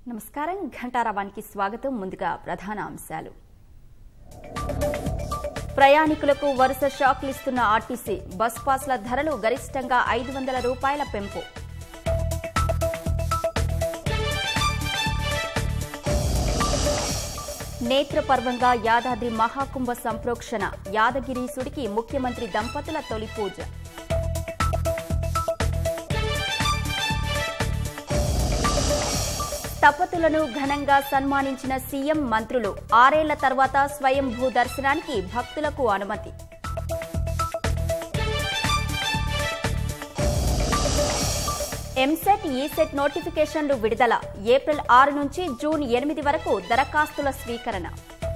నమస్కారం ఘంటారావానికి స్వాగతం ముందుగా ప్రధాన అంశాలు ప్రయాణికులకు వరుస షాక్లు ఇస్తున్న ఆర్టీసీ బస్ పాస్ల ధరలు గరిష్టంగా ఐదు వందల రూపాయల పెంపు నేత్రపర్వంగా యాదాద్రి మహాకుంభ సంప్రోక్షణ యాదగిరీసుడికి ముఖ్యమంత్రి దంపతుల తొలి పూజ స్థపతులను ఘనంగా సన్మానించిన సీఎం మంత్రులు ఆరేళ్ల తర్వాత స్వయంభూ దర్శనానికి భక్తులకు అనుమతి ఎంసెట్ ఈసెట్ నోటిఫికేషన్లు విడుదల ఏప్రిల్ ఆరు నుంచి జూన్ ఎనిమిది వరకు దరఖాస్తుల స్వీకరణ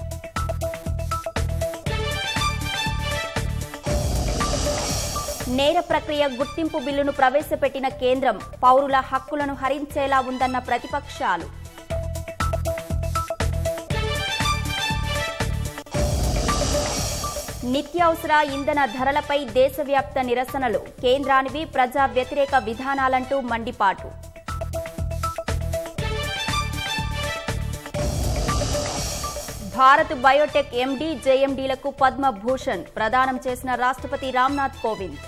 నేర ప్రక్రియ గుర్తింపు బిల్లును ప్రవేశపెట్టిన కేంద్రం పౌరుల హక్కులను హరించేలా ఉందన్న ప్రతిపక్షాలు నిత్యావసర ఇంధన ధరలపై దేశవ్యాప్త నిరసనలు కేంద్రానివి ప్రజా వ్యతిరేక విధానాలంటూ మండిపాటు భారత్ బయోటెక్ ఎండీ జేఎండీలకు పద్మభూషణ్ ప్రదానం చేసిన రాష్ట్రపతి రామ్నాథ్ కోవింద్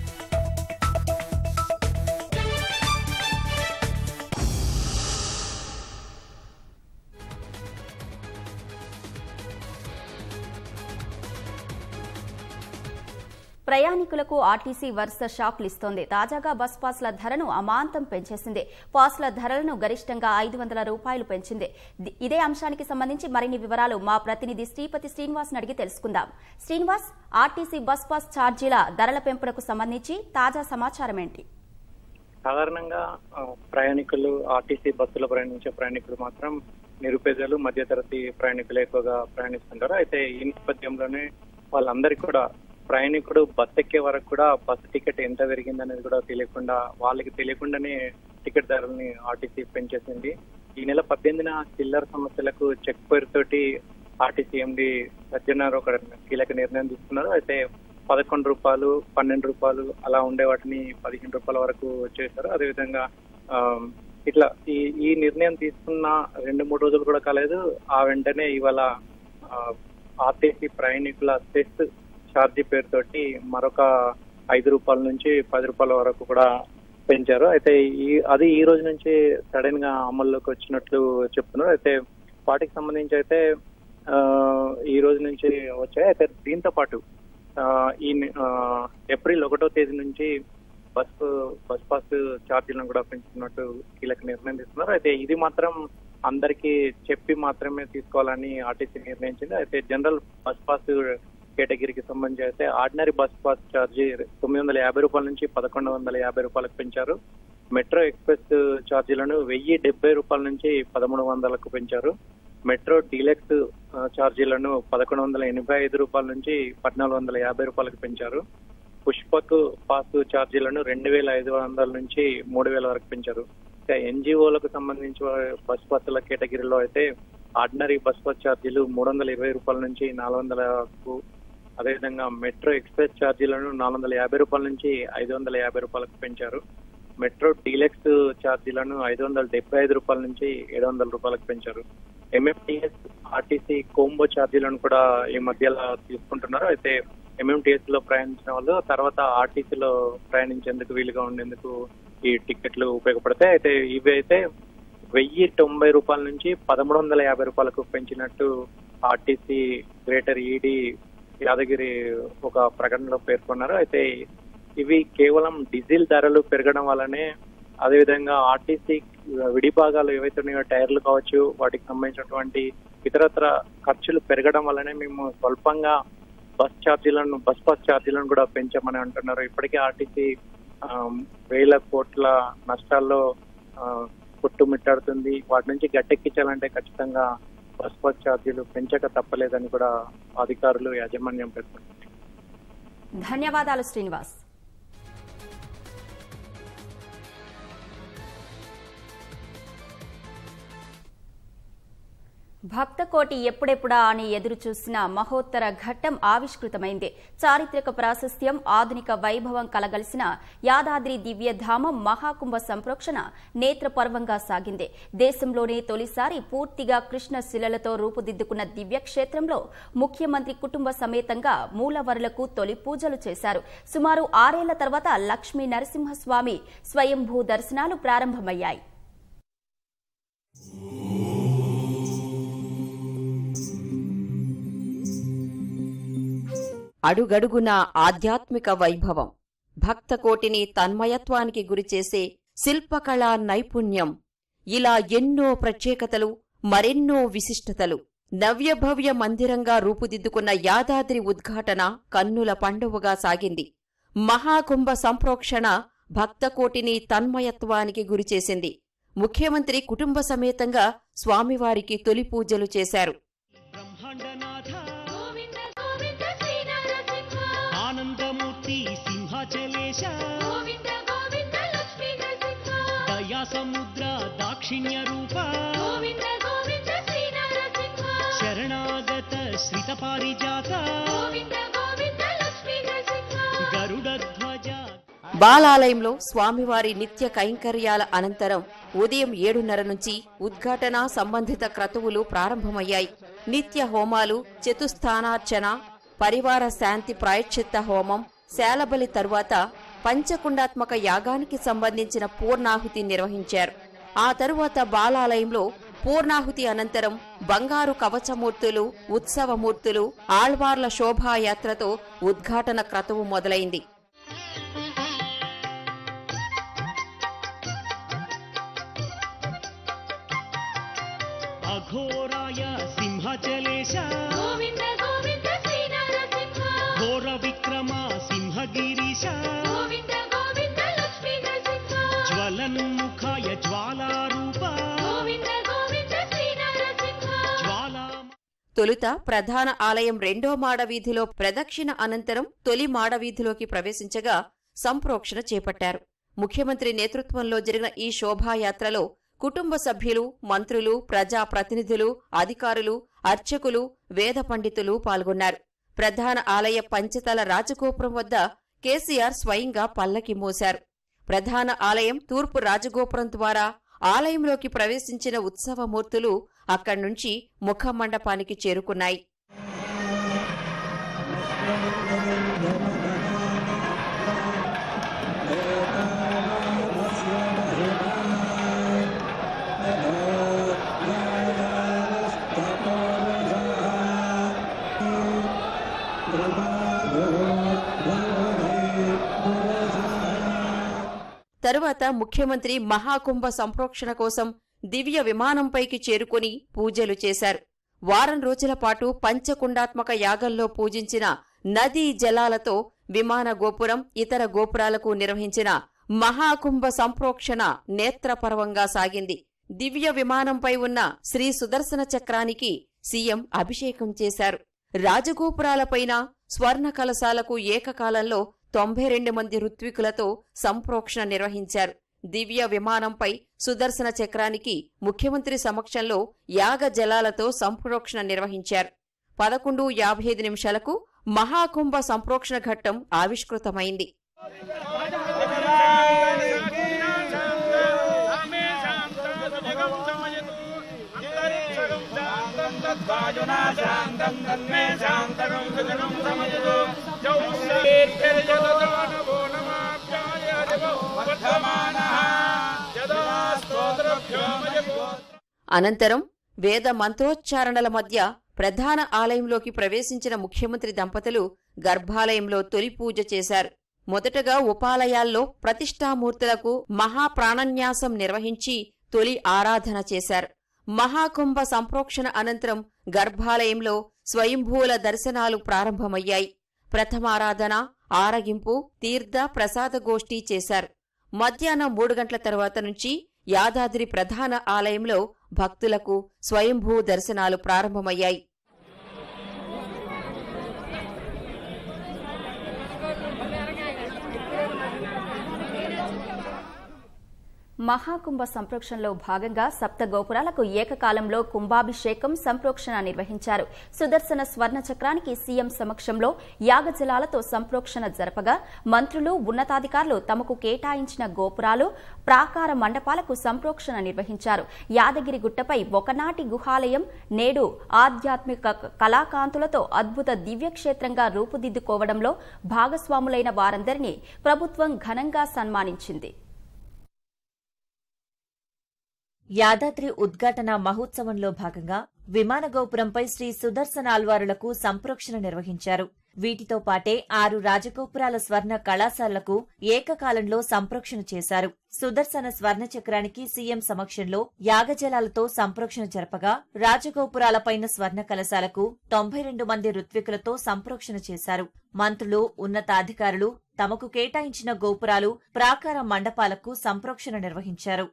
ప్రయాణికులకు ఆర్టీసీ వరుస షాక్లు ఇస్తోంది తాజాగా బస్ పాస్ల ధరను అమాంతం పెంచేసింది పాస్ల ధరలను గరిష్టంగా ఐదు వందల రూపాయలు పెంచింది ది- ఇదే అంశానికి సంబంధించి మరిన్ని వివరాలు మా ప్రతినిధి శ్రీపతి శ్రీనివాస్ అడిగి తెలుసుకుందాం శ్రీనివాస్ ఆర్టీసీ బస్ పాస్ ఛార్జీల ధరల పెంపునకు సంబంధించి తాజా సమాచారం ఏంటి సాధారణంగా ఆ, ప్రయాణికులు ఆర్టీసీ బస్సులో ప్రయాణించే ప్రయాణికులు మాత్రం నిరుపేదలు మధ్యతరగతి ప్రయాణికులు ఎక్కువగా ప్రయాణిస్తుంటారు అయితే ఈ నేపథ్యంలోనే వాళ్ళందరికీ కూడా ప్రయాణికుడు బస్ ఎక్కే వరకు కూడా బస్సు టికెట్ ఎంత పెరిగింది అనేది కూడా తెలియకుండా వాళ్ళకి తెలియకుండానే టికెట్ ధరల్ని ఆర్టీసీ పెంచేసింది ఈ నెల పద్దెనిమిదిన చిల్లర సమస్యలకు చెక్ పేరుతోటి ఆర్టీసీ ఎండి సజ్జనార్ ఒక కీలక నిర్ణయం తీసుకున్నారు అయితే పదకొండు రూపాయలు పన్నెండు రూపాయలు అలా ఉండే వాటిని పదిహేను రూపాయల వరకు చేశారు అదేవిధంగా ఆ, ఇట్లా ఈ ఈ నిర్ణయం తీసుకున్న రెండు మూడు రోజులు కూడా కాలేదు ఆ వెంటనే ఇవాళ ఆర్టీసీ ప్రయాణికుల సెస్ ఛార్జీ పేరుతోటి మరొక ఐదు రూపాయల నుంచి పది రూపాయల వరకు కూడా పెంచారు అయితే ఈ అది ఈ రోజు నుంచి సడన్ గా అమల్లోకి వచ్చినట్లు చెప్తున్నారు అయితే వాటికి సంబంధించి అయితే ఆ, ఈ రోజు నుంచి వచ్చాయి అయితే దీంతో పాటు ఆ, ఈ నె- ఆ, ఏప్రిల్ ఒకటో తేదీ నుంచి బస్ బస్ పాస్ ఛార్జీలను కూడా పెంచుతున్నట్టు కీలక నిర్ణయం తీసుకున్నారు అయితే ఇది మాత్రం అందరికీ చెప్పి మాత్రమే తీసుకోవాలని ఆర్టీసీ నిర్ణయించింది అయితే జనరల్ బస్ పాస్ కేటగిరీకి సంబంధించి అయితే ఆర్డినరీ బస్ పాస్ ఛార్జీ తొమ్మిది వందల యాభై రూపాయల నుంచి పదకొండు వందల యాభై రూపాయలకు పెంచారు మెట్రో ఎక్స్ప్రెస్ ఛార్జీలను వెయ్యి డెబ్బై రూపాయల నుంచి పదమూడు వందలకు పెంచారు మెట్రో డీలక్స్ ఆ, ఛార్జీలను పదకొండు వందల ఎనభై ఐదు రూపాయల నుంచి పద్నాలుగు వందల యాభై రూపాయలకు పెంచారు పుష్పక్ పాస్ ఛార్జీలను రెండు వేల ఐదు వందల నుంచి మూడు వేల వరకు పెంచారు ఇక ఎన్జిఓలకు సంబంధించి బస్ బస్సుల కేటగిరీలో అయితే ఆర్డినరీ బస్ బస్ ఛార్జీలు మూడు వందల ఇరవై రూపాయల నుంచి నాలుగు వందలకు అదేవిధంగా మెట్రో ఎక్స్ప్రెస్ ఛార్జీలను నాలుగు వందల యాభై రూపాయల నుంచి ఐదు వందల యాభై రూపాయలకు పెంచారు మెట్రో డీలక్స్ ఛార్జీలను ఐదు వందల డెబ్బై ఐదు రూపాయల నుంచి ఏడు వందల రూపాయలకు పెంచారు ఎంఎంటీఎస్ ఆర్టీసీ కోంబో ఛార్జీలను కూడా ఈ మధ్యలో తీసుకుంటున్నారు అయితే ఎంఎంటీఎస్ లో ప్రయాణించిన వాళ్ళు తర్వాత ఆర్టీసీలో ప్రయాణించేందుకు వీలుగా ఉండేందుకు ఈ టికెట్లు ఉపయోగపడతాయి అయితే ఇవి అయితే వెయ్యి తొంభై రూపాయల నుంచి పదమూడు వందల యాభై రూపాయలకు పెంచినట్టు ఆర్టీసీ గ్రేటర్ ఈడీ యాదగిరి ఒక ప్రకటనలో పేర్కొన్నారు అయితే ఇవి కేవలం డీజిల్ ధరలు పెరగడం వల్లనే అదేవిధంగా ఆర్టీసీ విడిభాగాలు ఏవైతే ఉన్నాయో టైర్లు కావచ్చు వాటికి సంబంధించినటువంటి ఇతరత్ర ఖర్చులు పెరగడం వల్లనే మేము స్వల్పంగా బస్ ఛార్జీలను బస్ పాస్ ఛార్జీలను కూడా పెంచామని అంటున్నారు ఇప్పటికే ఆర్టీసీ ఆ, వేల కోట్ల నష్టాల్లో ఆ, కొట్టుమిట్టాడుతుంది వాటి నుంచి గట్టెక్కించాలంటే ఖచ్చితంగా బస్ పాస్ ఛార్జీలు పెంచక తప్పలేదని కూడా అధికారులు యాజమాన్యం పేర్కొంటారు ధన్యవాదాలు శ్రీనివాస్ భక్తకోటి ఎప్పుడెప్పుడా అని ఎదురు చూసిన మహోత్తర ఘట్టం ఆవిష్కృతమైంది చారిత్రక ప్రాశస్త్యం ఆధునిక వైభవం కలగలిసిన యాదాద్రి దివ్యధామం మహాకుంభ సంప్రోక్షణ నేత్రపర్వంగా సాగింది దేశంలోనే తొలిసారి పూర్తిగా కృష్ణ శిలలతో రూపుదిద్దుకున్న దివ్యక్షేత్రంలో ముఖ్యమంత్రి కుటుంబ సమేతంగా మూలవరులకు తొలి పూజలు చేశారు సుమారు ఆరేళ్ల తర్వాత లక్ష్మీ నరసింహస్వామి స్వయంభూ దర్శనాలు ప్రారంభమయ్యాయి అడుగడుగున ఆధ్యాత్మిక వైభవం భక్తకోటిని తన్మయత్వానికి గురిచేసే శిల్పకళా నైపుణ్యం ఇలా ఎన్నో ప్రత్యేకతలు మరెన్నో విశిష్టతలు నవ్యభవ్య మందిరంగా రూపుదిద్దుకున్న యాదాద్రి ఉద్ఘాటన కన్నుల పండువగా సాగింది మహాకుంభ సంప్రోక్షణ భక్తకోటిని తన్మయత్వానికి గురిచేసింది ముఖ్యమంత్రి కుటుంబ సమేతంగా స్వామివారికి తొలి పూజలు చేశారు బ్రహ్మాండనాథ గోవింద గోవింద శ్రీ నరసింహ ఆనందమూర్తి సింహాచలేశ గోవింద గోవింద లక్ష్మీ నరసింహ దయా సముద్ర దాక్షిణ్య రూప గోవింద గోవింద శ్రీ నరసింహ శరణాగత శ్రిత పారిజాత గోవింద గోవింద లక్ష్మీ నరసింహ గరుడధ్వజ బాలాలయంలో స్వామివారి నిత్య కైంకర్యాల అనంతరం ఉదయం ఏడున్నర నుంచి ఉద్ఘాటన సంబంధిత క్రతువులు ప్రారంభమయ్యాయి నిత్య హోమాలు చతుస్థానార్చన పరివార శాంతి ప్రాయశ్చిత్త హోమం శాలబలి తరువాత పంచకుండాత్మక యాగానికి సంబంధించిన పూర్ణాహుతి నిర్వహించారు ఆ తరువాత బాలాలయంలో పూర్ణాహుతి అనంతరం బంగారు కవచమూర్తులు ఉత్సవమూర్తులు ఆళ్వార్ల శోభాయాత్రతో ఉద్ఘాటన క్రతువు మొదలైంది అఘోరాయ సింహాచలేశ గోవింద గోవింద శ్రీ నరసింహ ఘోర విక్రమ సింహగిరీశ గోవింద గోవింద లక్ష్మీ నరసింహ జ్వలన్ముఖాయ జ్వాలారూప గోవింద గోవింద శ్రీ నరసింహ జ్వాలా తొలుత ప్రధాన ఆలయం రెండో మాడవీధిలో ప్రదక్షిణ అనంతరం తొలి మాడవీధిలోకి ప్రవేశించగా సంప్రోక్షణ చేపట్టారు ముఖ్యమంత్రి నేతృత్వంలో జరిగిన ఈ శోభాయాత్రలో కుటుంబ సభ్యులు మంత్రులు ప్రజా ప్రతినిధులు అధికారులు అర్చకులు వేద పండితులు పాల్గొన్నారు ప్రధాన ఆలయ పంచతల రాజగోపురం వద్ద కేసీఆర్ స్వయంగా పల్లకి మోశారు ప్రధాన ఆలయం తూర్పు రాజగోపురం ద్వారా ఆలయంలోకి ప్రవేశించిన ఉత్సవమూర్తులు అక్కడ్నుంచి ముఖ మండపానికి చేరుకున్నాయి తరువాత ముఖ్యమంత్రి మహాకుంభ సంప్రోక్షణ కోసం దివ్య విమానంపైకి చేరుకొని పూజలు చేశారు వారం రోజుల పాటు పంచకుండాత్మక యాగంలో పూజించిన నదీ జలాలతో విమాన గోపురం ఇతర గోపురాలకు నిర్వహించిన మహాకుంభ సంప్రోక్షణ నేత్రపర్వంగా సాగింది దివ్య విమానంపై ఉన్న శ్రీ సుదర్శన చక్రానికి సీఎం అభిషేకం చేశారు రాజగోపురాలపైన స్వర్ణ కలశాలకు ఏకకాలంలో తొంభై రెండు మంది ఋత్వికులతో సంప్రోక్షణ నిర్వహించారు దివ్య విమానంపై సుదర్శన చక్రానికి ముఖ్యమంత్రి సమక్షంలో యాగ జలాలతో సంప్రోక్షణ నిర్వహించారు పదకొండు యాభై ఐదు నిమిషాలకు మహాకుంభ సంప్రోక్షణ ఘట్టం ఆవిష్కృతమైంది అనంతరం వేద మంత్రోచ్చారణల మధ్య ప్రధాన ఆలయంలోకి ప్రవేశించిన ముఖ్యమంత్రి దంపతులు గర్భాలయంలో తొలి పూజ చేశారు మొదటగా ఉపాలయాల్లో ప్రతిష్టామూర్తులకు మహాప్రాణన్యాసం నిర్వహించి తొలి ఆరాధన చేశారు మహాకుంభ సంప్రోక్షణ అనంతరం గర్భాలయంలో స్వయంభూల దర్శనాలు ప్రారంభమయ్యాయి ప్రథమారాధన ఆరగింపు తీర్థ ప్రసాద గోష్ఠి చేశారు మధ్యాహ్నం మూడు గంటల తర్వాత నుంచి యాదాద్రి ప్రధాన ఆలయంలో భక్తులకు స్వయంభూ దర్శనాలు ప్రారంభమయ్యాయి మహాకుంభ సంప్రోక్షణలో భాగంగా సప్త గోపురాలకు ఏకకాలంలో కుంభాభిషేకం సంప్రోక్షణ నిర్వహించారు సుదర్శన స్వర్ణ చక్రానికి సీఎం సమక్షంలో యాగజలాలతో సంప్రోక్షణ జరపగా మంత్రులు ఉన్నతాధికారులు తమకు కేటాయించిన గోపురాలు ప్రాకార మండపాలకు సంప్రోక్షణ నిర్వహించారు యాదగిరి గుట్టపై ఒకనాటి గుహాలయం నేడు ఆధ్యాత్మిక కళాకాంతులతో అద్భుత దివ్యక్షేత్రంగా రూపుదిద్దుకోవడంలో భాగస్వాములైన వారందరినీ ప్రభుత్వం ఘనంగా సన్మానించింది యాదాద్రి ఉద్ఘాటన మహోత్సవంలో భాగంగా విమాన గోపురంపై శ్రీ సుదర్శన ఆల్వారులకు సంప్రోక్షణ నిర్వహించారు వీటితో పాటే ఆరు రాజగోపురాల స్వర్ణ కళాశాలకు ఏకకాలంలో సంప్రోక్షణ చేశారు సుదర్శన స్వర్ణ చక్రానికి సీఎం సమక్షంలో యాగజలాలతో సంప్రోక్షణ జరపగా రాజగోపురాలపైన స్వర్ణ కలశాలకు తొంభై రెండు మంది ఋత్వికులతో సంప్రోక్షణ చేశారు మంత్రులు ఉన్నతాధికారులు తమకు కేటాయించిన గోపురాలు ప్రాకార మండపాలకు సంప్రోక్షణ నిర్వహించారు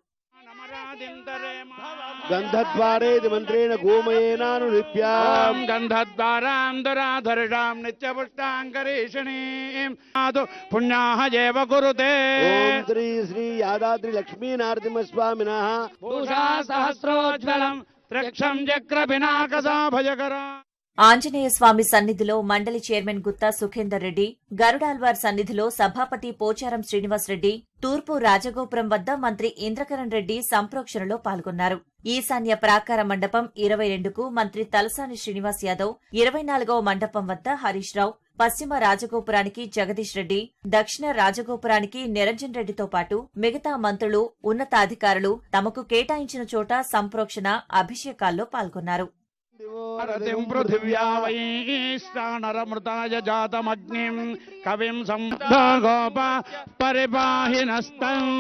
గంధద్వారేది మంత్రేణ గోమయేనానులిప్యాం గంధద్వారాం దురాధరిషాం నిత్యపుష్టాంకరీషిణీం ఆదు పుణ్యాహ ఏవ కురుతే ఓం శ్రీ శ్రీ యాదాద్రి లక్ష్మీ నరసింహ స్వామిన భూషా సహస్రోజ్వలం త్రిక్షం చక్ర పినాకసా భయకరా ఆంజనేయ స్వామి సన్నిధిలో మండలి చైర్మన్ గుత్తా సుఖేందర్ రెడ్డి గరుడాల్వార్ సన్నిధిలో సభాపతి పోచారం శ్రీనివాస్ రెడ్డి తూర్పు రాజగోపురం వద్ద మంత్రి ఇంద్రకరణ్ రెడ్డి సంప్రోక్షణలో పాల్గొన్నారు ఈశాన్య ప్రాకార మండపం ఇరవై రెండుకు మంత్రి తలసాని శ్రీనివాస్ యాదవ్ ఇరవై నాలుగవ మండపం వద్ద హరీష్ రావు పశ్చిమ రాజగోపురానికి జగదీష్ రెడ్డి దక్షిణ రాజగోపురానికి నిరంజన్ రెడ్డితో పాటు మిగతా మంత్రులు ఉన్నతాధికారులు తమకు కేటాయించిన చోట సంప్రోక్షణ అభిషేకాల్లో పాల్గొన్నారు రతిం పృథివ్యా వైష్టానరమృతాయ జాతమగ్నిం కవిం సంగోప పరిపాహినస్తం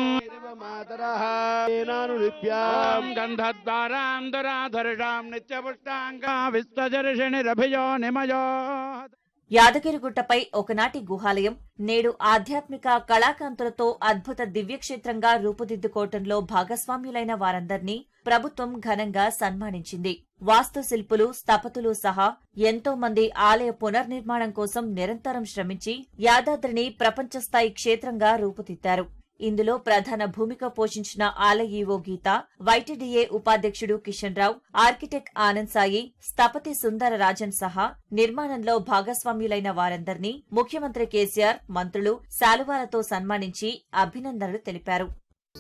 మాతరః గంధద్వారాం దురాధరిషాం నిత్యపుష్టాంగా విశ్వజర్షిణిరభియో నిమయో యాదగిరిగుట్టపై ఒకనాటి గుహాలయం నేడు ఆధ్యాత్మిక కళాకాంతులతో అద్భుత దివ్యక్షేత్రంగా రూపుదిద్దుకోవటంలో భాగస్వామ్యులైన వారందర్నీ ప్రభుత్వం ఘనంగా సన్మానించింది వాస్తుశిల్పులు స్థపతులు సహా ఎంతో మంది ఆలయ పునర్నిర్మాణం కోసం నిరంతరం శ్రమించి యాదాద్రిని ప్రపంచస్థాయి క్షేత్రంగా రూపుదిద్దారు ఇందులో ప్రధాన భూమిక పోషించిన ఆలయ ఈవో గీత వైటీడీఏ ఉపాధ్యక్షుడు కిషన్ రావు ఆర్కిటెక్ట్ ఆనంద్ సాయి స్థపతి సుందర రాజన్ సహా నిర్మాణంలో భాగస్వామ్యులైన వారందర్నీ ముఖ్యమంత్రి కేసీఆర్ మంత్రులు శాలువాలతో సన్మానించి అభినందనలు తెలిపారు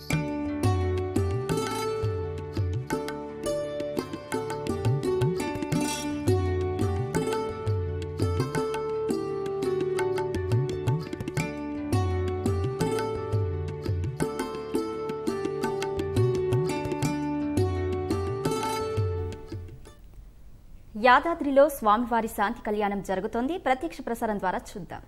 యాదాద్రిలో స్వామివారి శాంతి కళ్యాణం జరుగుతోంది ప్రత్యక్ష ప్రసారం ద్వారా చూద్దాం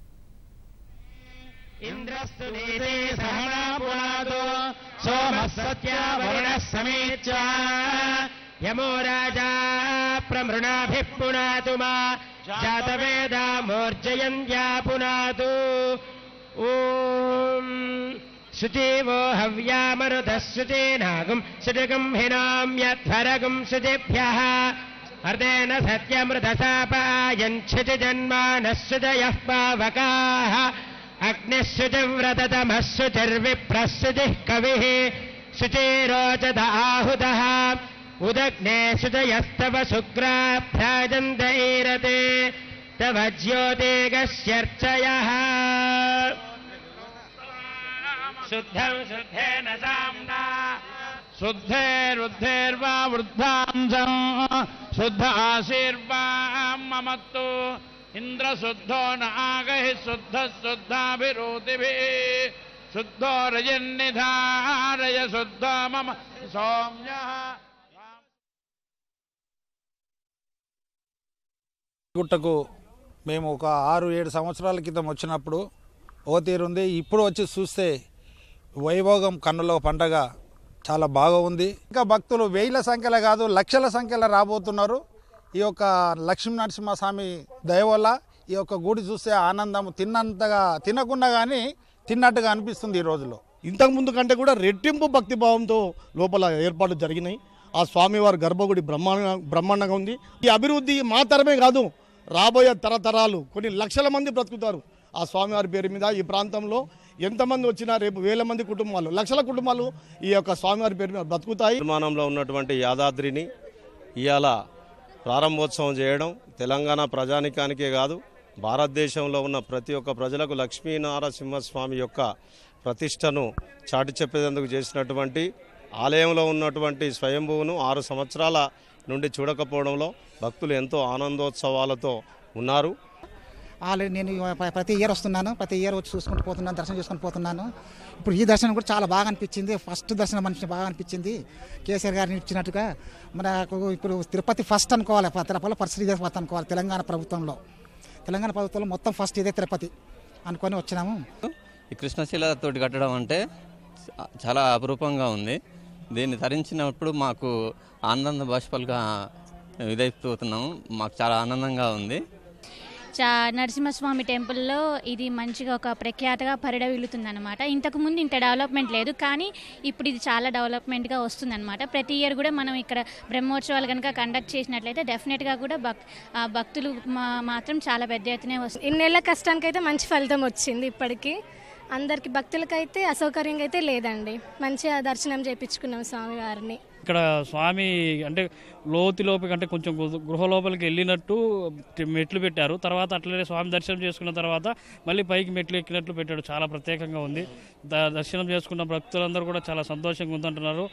ఇంద్రస్తు నీతే సహనా పునాదో సోమः సత్యా వరుణः సమీచ యమో రాజా ప్రమృణాభిः పునాతు మా జాతవేదా మూర్జయంత్యా పునాతు ఓం శుచీవో హవ్యామరుతः శుచీనాగం శుచగం హినామ్యధ్వరగం శుచిభ్యः అర్ధేన సత్యమృతశాపాయञ्छितिजन्मानः शुचयः पावकाः अग्निः शुचिव्रततमः शुचिर्विप्रः शुचिः कविः शुचिरोचत आहुतः उदग्ने शुचयस्तव शुक्राभ्राजन्त ईरते तव ज्योतिगस्यर्चयः शुद्धं शुद्धेन साम्ना शुद्धैरुद्धैर्वा वृद्धांसं शुद्ध आशीर्वां ममत्तु इन्द्रशुद्धो न आगहि शुद्धः शुद्धाभिरोतिभिः शुद्धो रजन्निधारय शुद्धो मम सौम्यः గుట్టకు మేము ఒక ఆరు ఏడు సంవత్సరాల క్రితం వచ్చినప్పుడు ఓ తీరుంది ఇప్పుడు వచ్చి చూస్తే వైభోగం కన్నుల పండగ చాలా బాగా ఉంది ఇంకా భక్తులు వేల సంఖ్యలో కాదు లక్షల సంఖ్యలో రాబోతున్నారు ఈ యొక్క లక్ష్మీ నరసింహస్వామి దయ వల్ల ఈ యొక్క గుడి చూస్తే ఆనందం తిన్నంతగా తినకుండా కానీ తిన్నట్టుగా అనిపిస్తుంది ఈ రోజులో ఇంతకు ముందు కంటే కూడా రెట్టింపు భక్తి భావంతో లోపల ఏర్పాట్లు జరిగినాయి ఆ స్వామివారి గర్భగుడి బ్రహ్మాండ బ్రహ్మాండంగా ఉంది ఈ అభివృద్ధి మా తరమే కాదు రాబోయే తరతరాలు కొన్ని లక్షల మంది బ్రతుకుతారు ఆ స్వామివారి పేరు మీద ఈ ప్రాంతంలో ఎంతమంది వచ్చినా రేపు వేల మంది కుటుంబాలు లక్షల కుటుంబాలు ఈ యొక్క స్వామివారి పేరు మీద బతుకుతాయి నిర్మాణంలో ఉన్నటువంటి యాదాద్రిని ఇవాళ ప్రారంభోత్సవం చేయడం తెలంగాణ ప్రజానికానికే కాదు భారతదేశంలో ఉన్న ప్రతి ఒక్క ప్రజలకు లక్ష్మీనారసింహస్వామి యొక్క ప్రతిష్టను చాటి చెప్పేందుకు చేసినటువంటి ఆలయంలో ఉన్నటువంటి స్వయంభువును ఆరు సంవత్సరాల నుండి చూడకపోవడంలో భక్తులు ఎంతో ఆనందోత్సవాలతో ఉన్నారు ఆల్రెడీ నేను ప- ప్రతి ఇయర్ వస్తున్నాను ప్రతి ఇయర్ వచ్చి చూసుకుంటూ పోతున్నాను దర్శనం చేసుకొని పోతున్నాను ఇప్పుడు ఈ దర్శనం కూడా చాలా బాగా అనిపించింది ఫస్ట్ దర్శనం మనిషి బాగా అనిపించింది కేసీఆర్ గారిని ఇచ్చినట్టుగా మనకు ఇప్పుడు తిరుపతి ఫస్ట్ అనుకోవాలి ప- తిరుపతిలో పరిస్థితి ఫస్ట్ అనుకోవాలి తెలంగాణ ప్రభుత్వంలో తెలంగాణ ప్రభుత్వంలో మొత్తం ఫస్ట్ ఇదే తిరుపతి అనుకొని వచ్చినాము ఈ కృష్ణశిల తోటి కట్టడం అంటే చా- చాలా అపురూపంగా ఉంది దీన్ని ధరించినప్పుడు మాకు ఆనంద బాష్పాలుగా ఇదైపోతున్నాము మాకు చాలా ఆనందంగా ఉంది చా నరసింహస్వామి టెంపుల్లో ఇది మంచిగా ఒక ప్రఖ్యాతగా పరిడవిల్లుతుందన్నమాట ఇంతకుముందు ఇంత డెవలప్మెంట్ లేదు కానీ ఇప్పుడు ఇది చాలా డెవలప్మెంట్గా వస్తుందన్నమాట ప్రతి ఇయర్ కూడా మనం ఇక్కడ బ్రహ్మోత్సవాలు కనుక కండక్ట్ చేసినట్లయితే డెఫినెట్గా కూడా భక్ ఆ భక్తులు మా- మాత్రం చాలా పెద్ద ఎత్తునే వస్తుంది ఇన్నేళ్ల కష్టానికైతే మంచి ఫలితం వచ్చింది ఇప్పటికి అందరికి భక్తులకైతే అసౌకర్యంగా అయితే లేదండి మంచిగా దర్శనం చేయించుకున్నాం స్వామివారిని ఇక్కడ స్వామి అంటే లోతు లోపలికి అంటే కొంచెం గు- గృహ లోపలికి వెళ్ళినట్టు టి- మెట్లు పెట్టారు తర్వాత అట్లనే స్వామి దర్శనం చేసుకున్న తర్వాత మళ్ళీ పైకి మెట్లు ఎక్కినట్లు పెట్టాడు చాలా ప్రత్యేకంగా ఉంది ద- దర్శనం చేసుకున్న భక్తులందరూ కూడా చాలా సంతోషంగా ఉందంటున్నారు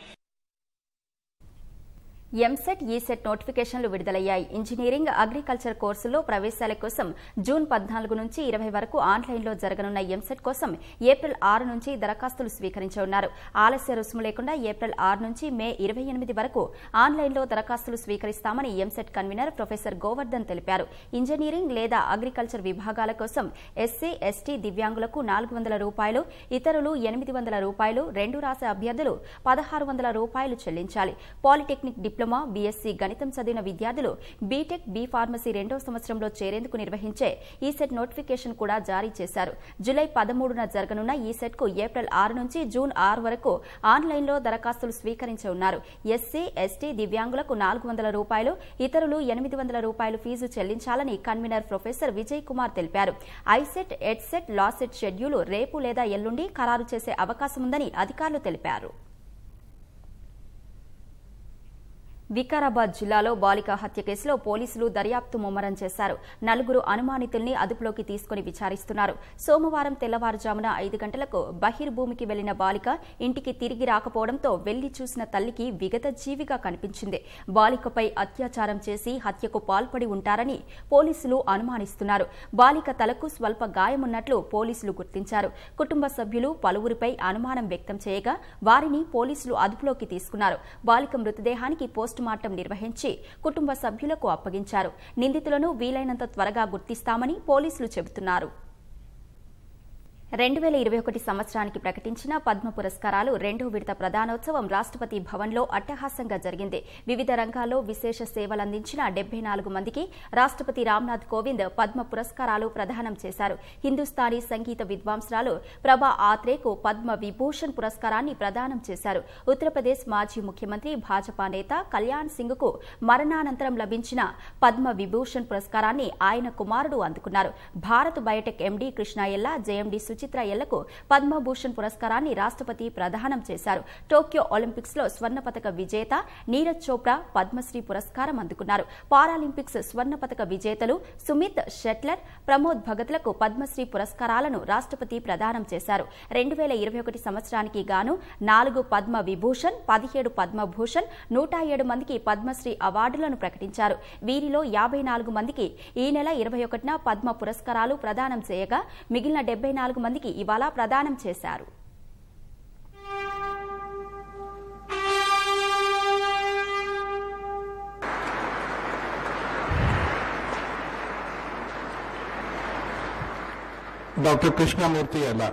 ఎంసెట్ ఈసెట్ నోటిఫికేషన్లు విడుదలయ్యాయి ఇంజనీరింగ్ అగ్రికల్చర్ కోర్సుల్లో ప్రవేశాల కోసం జూన్ పద్నాలుగు నుంచి ఇరవై వరకు ఆన్లైన్లో జరగనున్న ఎంసెట్ కోసం ఏప్రిల్ ఆరు నుంచి దరఖాస్తులు స్వీకరించనున్నారు ఆలస్య రుసుము లేకుండా ఏప్రిల్ ఆరు నుంచి మే ఇరవై ఎనిమిది వరకు ఆన్లైన్లో దరఖాస్తులు స్వీకరిస్తామని ఎంసెట్ కన్వీనర్ ప్రొఫెసర్ గోవర్ధన్ తెలిపారు ఇంజనీరింగ్ లేదా అగ్రికల్చర్ విభాగాల కోసం ఎస్సీ ఎస్టీ దివ్యాంగులకు నాలుగు వందల రూపాయలు ఇతరులు ఎనిమిది వందల రూపాయలు రెండు రాసే అభ్యర్థులు పదహారు వందల రూపాయలు చెల్లించాలి పాలిటెక్నిక్ డిప్లొమా బీఎస్సీ గణితం చదివిన విద్యార్థులు బీటెక్ బీ ఫార్మసీ రెండో సంవత్సరంలో చేరేందుకు నిర్వహించే ఈ సెట్ నోటిఫికేషన్ కూడా జారీ చేశారు జులై పదమూడున జరగనున్న ఈ సెట్ కు ఏప్రిల్ ఆరు నుంచి జూన్ ఆరు వరకు ఆన్లైన్లో దరఖాస్తులు స్వీకరించనున్నారు ఎస్సీ ఎస్టీ దివ్యాంగులకు నాలుగు వందల రూపాయలు ఇతరులు ఎనిమిది వందల రూపాయలు ఫీజు చెల్లించాలని కన్వీనర్ ప్రొఫెసర్ విజయ్ కుమార్ తెలిపారు ఐసెట్ ఎడ్సెట్ లాసెట్ షెడ్యూల్ రేపు లేదా ఎల్లుండి ఖరారు చేసే అవకాశం ఉందని అధికారులు తెలిపారు వికారాబాద్ జిల్లాలో బాలిక హత్య కేసులో పోలీసులు దర్యాప్తు ముమ్మరం చేశారు నలుగురు అనుమానితుల్ని అదుపులోకి తీసుకుని విచారిస్తున్నారు సోమవారం తెల్లవారుజామున ఐదు గంటలకు బహిర్భూమికి వెళ్లిన బాలిక ఇంటికి తిరిగి రాకపోవడంతో వెళ్లి చూసిన తల్లికి విగత జీవిగా కనిపించింది బాలికపై అత్యాచారం చేసి హత్యకు పాల్పడి ఉంటారని పోలీసులు అనుమానిస్తున్నారు బాలిక తలకు స్వల్ప గాయమున్నట్లు పోలీసులు గుర్తించారు కుటుంబ సభ్యులు పలువురిపై అనుమానం వ్యక్తం చేయగా వారిని పోలీసులు అదుపులోకి తీసుకున్నారు బాలిక మృతదేహానికి పోస్ట్ మార్టం నిర్వహించి కుటుంబ సభ్యులకు అప్పగించారు నిందితులను వీలైనంత త్వరగా గుర్తిస్తామని పోలీసులు చెబుతున్నారు రెండు వేల ఇరవై ఒకటి సంవత్సరానికి ప్రకటించిన పద్మ పురస్కారాలు రెండో విడత ప్రధానోత్సవం రాష్ట్రపతి భవన్లో అట్టహాసంగా జరిగింది వివిధ రంగాల్లో విశేష సేవలందించిన డెబ్బై నాలుగు మందికి రాష్ట్రపతి రామ్నాథ్ కోవింద్ పద్మ పురస్కారాలు ప్రదానం చేశారు హిందుస్థానీ సంగీత విద్వాంసురాలు ప్రభా ఆత్రేకు పద్మ విభూషణ్ పురస్కారాన్ని ప్రదానం చేశారు ఉత్తరప్రదేశ్ మాజీ ముఖ్యమంత్రి భాజపా నేత కళ్యాణ్ సింగ్ కు మరణానంతరం లభించిన పద్మ విభూషణ్ పురస్కారాన్ని ఆయన కుమారుడు అందుకున్నారు భారత్ బయోటెక్ ఎండీ కృష్ణ ఎల్లా జేఎండీ సుచిత్ర ఎల్లకు పద్మభూషణ్ పురస్కారాన్ని రాష్ట్రపతి ప్రదానం చేశారు టోక్యో ఒలింపిక్స్ లో స్వర్ణ పతక విజేత నీరజ్ చోప్రా పద్మశ్రీ పురస్కారం అందుకున్నారు పారాలింపిక్స్ స్వర్ణ పతక విజేతలు సుమిత్ షెట్లర్ ప్రమోద్ భగత్లకు పద్మశ్రీ పురస్కారాలను రాష్ట్రపతి ప్రదానం చేశారు రెండు వేల ఇరవై ఒకటి సంవత్సరానికి గాను నాలుగు పద్మ విభూషణ్ పదిహేడు పద్మభూషణ్ నూట ఏడు మందికి పద్మశ్రీ అవార్డులను ప్రకటించారు వీరిలో యాభై నాలుగు మందికి ఈ నెల ఇరవై ఒకటిన పద్మ పురస్కారాలు ప్రదానం చేయగా మిగిలిన డెబ్బై నాలుగు మందికి ఇవాళ ప్రదానం చేశారు डॉक्टर कृष्णामूर्ति अला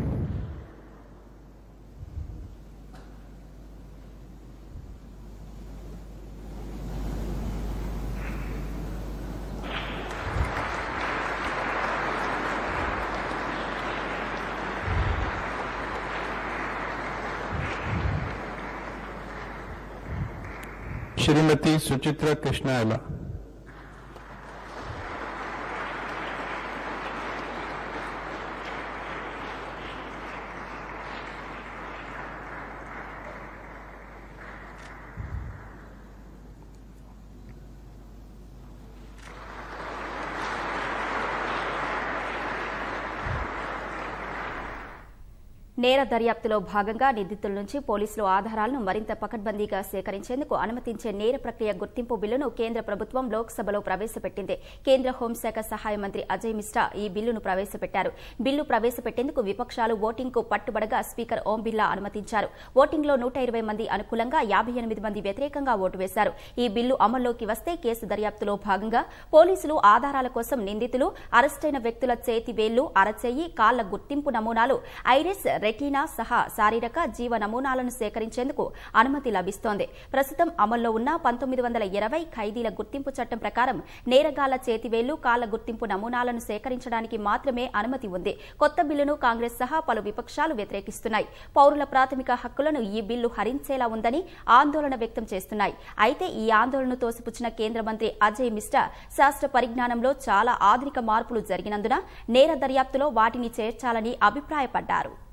श्रीमती सुचित्रा कृष्णा अला నేర దర్యాప్తులో భాగంగా నిందితుల నుంచి పోలీసులు ఆధారాలను మరింత పకడ్బందీగా సేకరించేందుకు అనుమతించే నేర ప్రక్రియ గుర్తింపు బిల్లును కేంద్ర ప్రభుత్వం లోక్సభలో ప్రవేశపెట్టింది కేంద్ర హోంశాఖ సహాయ మంత్రి అజయ్ మిశ్రా ఈ బిల్లును ప్రవేశపెట్టారు బిల్లు ప్రవేశపెట్టేందుకు విపక్షాలు ఓటింగ్కు పట్టుబడగా స్పీకర్ ఓం బిర్లా అనుమతించారు ఓటింగ్లో నూట ఇరవై మంది అనుకూలంగా యాభై ఎనిమిది మంది వ్యతిరేకంగా ఓటు వేశారు ఈ బిల్లు అమల్లోకి వస్తే కేసు దర్యాప్తులో భాగంగా పోలీసులు ఆధారాల కోసం నిందితులు అరెస్టైన వ్యక్తుల చేతి వేళ్లు అరచేయి కాళ్ల గుర్తింపు నమూనాలు ఐరిస్ రెటీనా సహా శారీరక జీవ నమూనాలను సేకరించేందుకు అనుమతి లభిస్తోంది ప్రస్తుతం అమల్లో ఉన్న పంతొమ్మిది వందల ఇరవై ఖైదీల గుర్తింపు చట్టం ప్రకారం నేరగాళ్ల చేతివేళ్లు కాళ్ల గుర్తింపు నమూనాలను సేకరించడానికి మాత్రమే అనుమతి ఉంది కొత్త బిల్లును కాంగ్రెస్ సహా పలు విపక్షాలు వ్యతిరేకిస్తున్నాయి పౌరుల ప్రాథమిక హక్కులను ఈ బిల్లు హరించేలా ఉందని ఆందోళన వ్యక్తం చేస్తున్నాయి అయితే ఈ ఆందోళనను తోసిపుచ్చిన కేంద్ర మంత్రి అజయ్ మిశ్రా శాస్త్ర పరిజ్ఞానంలో చాలా ఆధునిక మార్పులు జరిగినందున నేర దర్యాప్తులో వాటిని చేర్చాలని అభిప్రాయపడ్డారు